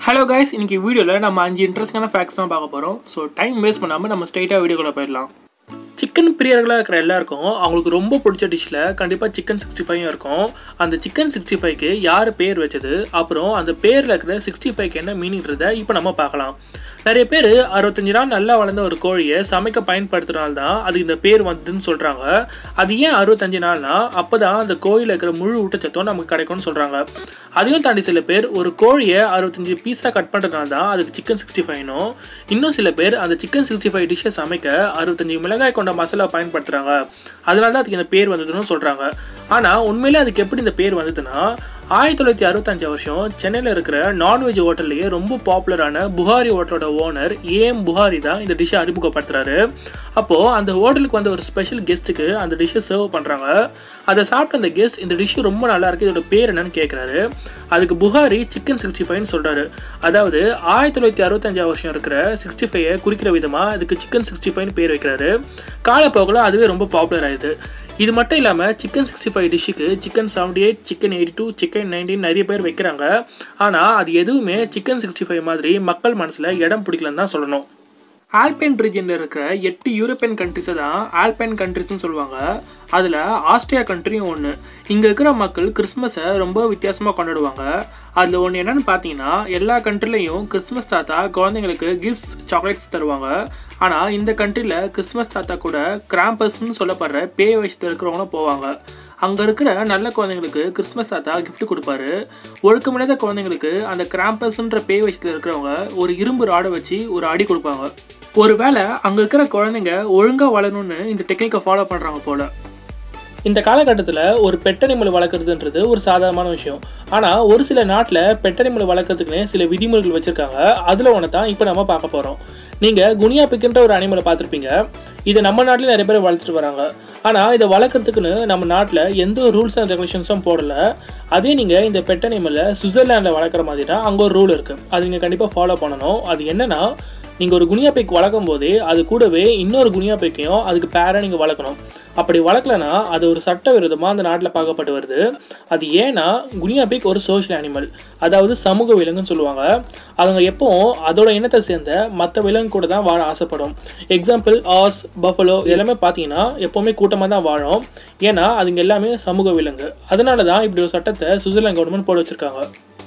hello guys இன்னைக்கு வீடியோவில் நம்ம அஞ்சு இன்ட்ரெஸ்டான ஃபேக்ட்ஸ் தான் பார்க்க போகிறோம் ஸோ டைம் வேஸ்ட் பண்ணாமல் நம்ம ஸ்ட்ரைட்டாக வீடியோக்குள்ளே போயிடலாம் சிக்கன் பிரியர்களாக இருக்கிற எல்லாருக்கும் அவங்களுக்கு ரொம்ப பிடிச்ச டிஷ்ஷில் கண்டிப்பாக சிக்கன் சிக்ஸ்டி ஃபைவ் இருக்கும் அந்த சிக்கன் சிக்ஸ்டி ஃபைவ்க்கு யார் பேர் வச்சது அப்புறம் அந்த பேரில் இருக்கிற சிக்ஸ்டி ஃபைவ்க்கு என்ன மீனிங்கிறத இப்போ நம்ம பார்க்கலாம் நிறைய பேர் அறுபத்தஞ்சு நாள் நல்லா வளர்ந்த ஒரு கோழியை சமைக்க பயன்படுத்துறதுனால தான் அது இந்த பேர் வந்ததுன்னு சொல்கிறாங்க அது ஏன் அறுபத்தஞ்சு நாள்னா அப்போ தான் அந்த கோழியில் இருக்கிற முழு ஊட்டச்சத்தும் நமக்கு கிடைக்கும்னு சொல்கிறாங்க அதையும் தாண்டி சில பேர் ஒரு கோழியை அறுபத்தஞ்சு பீஸாக கட் பண்ணுறதுனால தான் அதுக்கு சிக்கன் சிக்ஸ்டி ஃபைவ்னும் இன்னும் சில பேர் அந்த சிக்கன் சிக்ஸ்டி ஃபைவ் டிஷ்ஷை சமைக்க அறுபத்தஞ்சு மிளகாய் கொண்ட மசாலா பயன்படுத்துகிறாங்க அதனால தான் அதுக்கு இந்த பேர் வந்ததுன்னு சொல்கிறாங்க ஆனால் உண்மையிலே அதுக்கு எப்படி இந்த பேர் வந்ததுன்னா ஆயிரத்தி தொள்ளாயிரத்தி அறுபத்தஞ்சு வருஷம் சென்னையில் இருக்கிற நான்வெஜ் ஹோட்டல்லையே ரொம்ப பாப்புலரான புகாரி ஹோட்டலோட ஓனர் ஏஎம் புகாரி தான் இந்த டிஷ்ஷை அறிமுகப்படுத்துறாரு அப்போது அந்த ஹோட்டலுக்கு வந்த ஒரு ஸ்பெஷல் கெஸ்ட்டுக்கு அந்த டிஷ்ஷை சர்வ் பண்ணுறாங்க அதை சாப்பிட்ட அந்த கெஸ்ட் இந்த டிஷ்ஷு ரொம்ப நல்லா இருக்கு இதோட பேர் என்னன்னு கேட்குறாரு அதுக்கு புகாரி சிக்கன் சிக்ஸ்டி ஃபைவ்னு சொல்கிறாரு அதாவது ஆயிரத்தி தொள்ளாயிரத்தி அறுபத்தஞ்சாம் வருஷம் இருக்கிற சிக்ஸ்டி ஃபைவை குறிக்கிற விதமாக அதுக்கு சிக்கன் சிக்ஸ்டி ஃபைவ்னு பேர் வைக்கிறாரு காலப்போக்கில் அதுவே ரொம்ப பாப்புலர் ஆயிடுது இது மட்டும் இல்லாமல் சிக்கன் சிக்ஸ்டி ஃபைவ் டிஷ்ஷுக்கு chicken seventy eight chicken eighty two chicken nineteen நிறைய பேர் வைக்கிறாங்க ஆனால் அது எதுவுமே சிக்கன் சிக்ஸ்டி ஃபைவ் மாதிரி மக்கள் மனசில் இடம் பிடிக்கலன்னு தான் சொல்லணும் ஆல்பைன் ரீஜனில் இருக்கிற எட்டு யூரோப்பியன் கண்ட்ரிஸை தான் ஆல்பைன் கண்ட்ரிஸ்னு சொல்லுவாங்க அதில் ஆஸ்திரியா கண்ட்ரியும் ஒன்று இங்கே இருக்கிற மக்கள் கிறிஸ்மஸை ரொம்ப வித்தியாசமாக கொண்டாடுவாங்க அதில் ஒன்று என்னென்னு பார்த்தீங்கன்னா எல்லா கண்ட்ரிலையும் கிறிஸ்மஸ் தாத்தா குழந்தைங்களுக்கு கிஃப்ட்ஸ் சாக்லேட்ஸ் தருவாங்க ஆனால் இந்த கண்ட்ரியில் கிறிஸ்மஸ் தாத்தா கூட கிராம்பஸ்ன்னு சொல்லப்படுற பே வயசத்தில் இருக்கிறவங்களும் போவாங்க அங்கே இருக்கிற நல்ல குழந்தைங்களுக்கு கிறிஸ்மஸ் தாத்தா கிஃப்ட் கொடுப்பாரு ஒழுக்கமில்லாத குழந்தைங்களுக்கு அந்த கிராம்பஸ்ன்ற பே வயசத்தில் இருக்கிறவங்க ஒரு இரும்பு ராடை வச்சு ஒரு அடி கொடுப்பாங்க ஒருவேளை அங்கே இருக்கிற குழந்தைங்க ஒழுங்காக வளரணும்னு இந்த டெக்னிக்கை ஃபாலோ பண்ணுறாங்க போல் இந்த காலகட்டத்தில் ஒரு பெட்டனிமல் வளர்க்குறதுன்றது ஒரு சாதாரணமான விஷயம் ஆனால் ஒரு சில நாட்டில் பெட்டனிமல் வளர்க்குறதுக்குன்னு சில விதிமுறைகள் வச்சுருக்காங்க அதில் ஒன்று தான் இப்போ நம்ம பார்க்க போகிறோம் நீங்கள் குனியா பிக்குன்ற ஒரு அனிமலை பார்த்துருப்பீங்க இதை நம்ம நாட்டிலே நிறைய பேர் வளர்த்துட்டு வராங்க ஆனால் இதை வளர்க்குறதுக்குன்னு நம்ம நாட்டில் எந்த ஒரு ரூல்ஸ் அண்ட் ரெகுலேஷன்ஸும் போடலை அதே நீங்கள் இந்த பெட் அனிமலை சுவிட்சர்லாண்டில் வளர்க்குற மாதிரினா அங்கே ஒரு ரூல் இருக்குது அது நீங்கள் கண்டிப்பாக ஃபாலோ பண்ணணும் அது என்னென்னா நீங்கள் ஒரு குனியா பைக் வளர்க்கும் போதே அது கூடவே இன்னொரு குனியா பைக்கையும் அதுக்கு பேரை நீங்கள் வளர்க்கணும் அப்படி வளர்க்கலனா அது ஒரு சட்டவிரோதமாக அந்த நாட்டில் பார்க்கப்பட்டு வருது அது ஏன்னா குனியா பைக் ஒரு சோஷியல் அனிமல் அதாவது சமூக விலங்குன்னு சொல்லுவாங்க அவங்க எப்பவும் அதோட இனத்தை சேர்ந்த மற்ற விலங்கு கூட தான் வாழ ஆசைப்படும் எக்ஸாம்பிள் ஆஸ் பஃபலோ எல்லாமே பார்த்தீங்கன்னா எப்போவுமே கூட்டமாக தான் வாழும் ஏன்னா அதுங்க எல்லாமே சமூக விலங்கு அதனால தான் இப்படி ஒரு சட்டத்தை சுவிட்சர்லாந்து கவர்மெண்ட் போட வச்சுருக்காங்க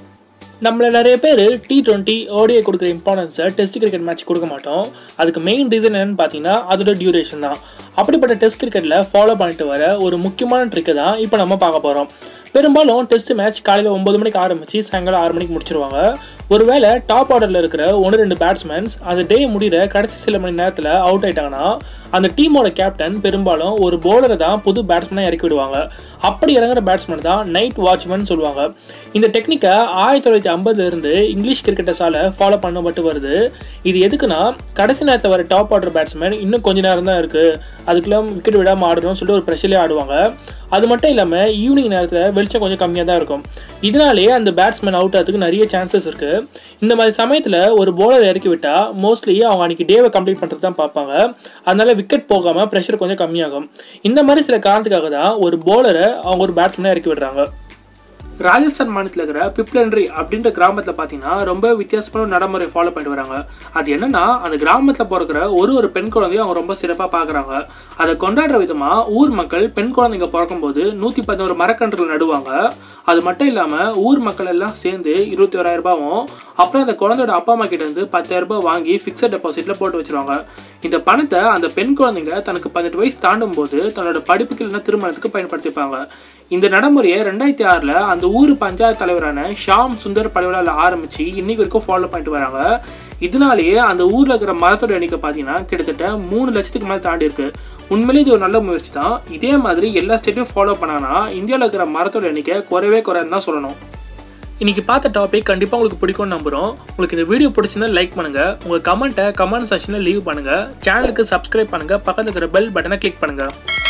நம்மள நிறைய பேர் டி டுவெண்ட்டி ஓடிஐ கொடுக்குற இம்பார்ட்டன்ஸை டெஸ்ட் கிரிக்கெட் மேட்ச் கொடுக்க மாட்டோம் அதுக்கு மெயின் ரீசன் என்னன்னு பார்த்தீங்கன்னா அதோட டியூரேஷன் தான் அப்படிப்பட்ட டெஸ்ட் கிரிக்கெட்டில் ஃபாலோ பண்ணிட்டு வர ஒரு முக்கியமான ட்ரிக்கை தான் இப்போ நம்ம பார்க்க போகிறோம் பெரும்பாலும் டெஸ்ட் மேட்ச் காலையில் ஒம்பது மணிக்கு ஆரம்பித்து சாயங்காலம் ஆறு மணிக்கு முடிச்சிருவாங்க ஒருவேளை டாப் ஆர்டரில் இருக்கிற ஒன்று ரெண்டு பேட்ஸ்மேன்ஸ் அந்த டே முடிகிற கடைசி சில மணி நேரத்தில் அவுட் ஆயிட்டாங்கன்னா அந்த டீமோட கேப்டன் பெரும்பாலும் ஒரு போலரை தான் புது பேட்ஸ்மேனாக இறக்கி விடுவாங்க அப்படி இறங்குற பேட்ஸ்மேன் தான் நைட் வாட்ச்மேன் சொல்லுவாங்க இந்த டெக்னிக்கை ஆயிரத்தி தொள்ளாயிரத்தி ஐம்பதுலேருந்து இங்கிலீஷ் கிரிக்கெட்டர்ஸால் ஃபாலோ பண்ணப்பட்டு வருது இது எதுக்குன்னா கடைசி நேரத்தில் வர டாப் ஆர்டர் பேட்ஸ்மேன் இன்னும் கொஞ்ச நேரம் தான் இருக்குது அதுக்கெல்லாம் விக்கெட் விடாமல் ஆடணும்னு சொல்லிட்டு ஒரு ப்ரெஷர்லேயே ஆடுவாங்க அது மட்டும் இல்லாமல் ஈவினிங் நேரத்தில் வெளிச்சம் கொஞ்சம் கம்மியாக தான் இருக்கும் இதனாலேயே அந்த பேட்ஸ்மேன் அவுட் ஆகிறதுக்கு நிறைய சான்சஸ் இருக்குது இந்த மாதிரி சமயத்தில் ஒரு போலர் இறக்கி விட்டால் மோஸ்ட்லி அவங்க அன்றைக்கி டேவை கம்ப்ளீட் பண்ணுறது தான் பார்ப்பாங்க அதனால விக்கெட் போகாமல் ப்ரெஷர் கொஞ்சம் கம்மியாகும் இந்த மாதிரி சில காரணத்துக்காக தான் ஒரு போலரை அவங்க ஒரு பேட்ஸ்மேனாக இறக்கி விடுறாங்க ராஜஸ்தான் மாநிலத்தில் இருக்கிற பிப்ளன்ட்ரி அப்படின்ற கிராமத்தில் பார்த்தீங்கன்னா ரொம்ப வித்தியாசமான ஒரு நடைமுறை ஃபாலோ பண்ணிட்டு வராங்க அது என்னன்னா அந்த கிராமத்தில் பிறக்கிற ஒரு ஒரு பெண் குழந்தையும் அவங்க ரொம்ப சிறப்பாக பார்க்குறாங்க அதை கொண்டாடுற விதமாக ஊர் மக்கள் பெண் குழந்தைங்க பிறக்கும்போது நூற்றி பதினோரு மரக்கன்றுகள் நடுவாங்க அது மட்டும் இல்லாமல் ஊர் மக்கள் எல்லாம் சேர்ந்து இருபத்தி ஓராயிரம் ரூபாவும் அப்புறம் அந்த குழந்தையோட அப்பா அம்மா கிட்ட இருந்து பத்தாயிரம் ரூபாய் வாங்கி ஃபிக்ஸட் டெபாசிட்டில் போட்டு வச்சிருவாங்க இந்த பணத்தை அந்த பெண் குழந்தைங்க தனக்கு பதினெட்டு வயசு தாண்டும் போது தன்னோட படிப்புக்கு இல்லைன்னா திருமணத்துக்கு பயன்படுத்திப்பாங்க இந்த நடைமுறையை ரெண்டாயிரத்தி ஆறில் அந்த ஊர் பஞ்சாயத்து தலைவரான ஷாம் சுந்தர் பலவிழாவில் ஆரம்பித்து இன்னைக்கு வரைக்கும் ஃபாலோ பண்ணிட்டு வராங்க இதனாலேயே அந்த ஊரில் இருக்கிற மரத்தோட எண்ணிக்கை பார்த்தீங்கன்னா கிட்டத்தட்ட மூணு லட்சத்துக்கு மேலே தாண்டி இருக்கு உண்மையிலேயே இது ஒரு நல்ல முயற்சி தான் இதே மாதிரி எல்லா ஸ்டேட்டையும் ஃபாலோ பண்ணாங்கன்னா இந்தியாவில் இருக்கிற மரத்தோட எண்ணிக்கை குறைவே குறைன்னு தான் சொல்லணும் இன்னைக்கு பார்த்த டாபிக் கண்டிப்பாக உங்களுக்கு பிடிக்கும்னு நம்புகிறோம் உங்களுக்கு இந்த வீடியோ பிடிச்சிருந்தா லைக் பண்ணுங்கள் உங்கள் கமெண்ட்டை கமெண்ட் செக்ஷனில் லீவ் பண்ணுங்கள் சேனலுக்கு சப்ஸ்கிரைப் பண்ணுங்கள் பக்கத்தில் இருக்கிற பெல் பட்டனை கிளிக் பண்ணுங்கள்